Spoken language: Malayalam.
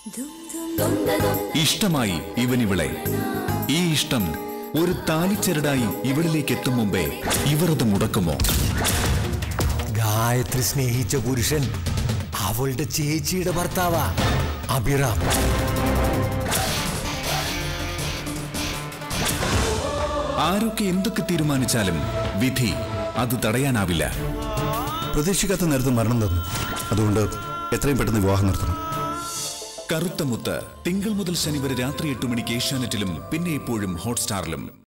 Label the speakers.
Speaker 1: ഇഷ്ടമായി ഇവനിവളെ ഈ ഇഷ്ടം ഒരു താലിച്ചരടായി ഇവളിലേക്ക് എത്തും മുമ്പേ ഇവർ അത് മുടക്കുമോ
Speaker 2: ഗായത്രി സ്നേഹിച്ച പുരുഷൻ അവളുടെ ചേച്ചിയുടെ ഭർത്താവാ അഭിറാം
Speaker 1: ആരൊക്കെ എന്തൊക്കെ തീരുമാനിച്ചാലും വിധി അത് തടയാനാവില്ല
Speaker 3: പ്രതീക്ഷിക്കാത്ത നേരത്ത് മരണം തന്നു അതുകൊണ്ട് എത്രയും പെട്ടെന്ന് വിവാഹം നടത്തണം
Speaker 1: കറുത്ത മുത്ത് തിങ്കൾ മുതൽ ശനി വരെ രാത്രി എട്ട് മണിക്ക് ഏഷ്യാനെറ്റിലും പിന്നെ എപ്പോഴും ഹോട്ട്സ്റ്റാറിലും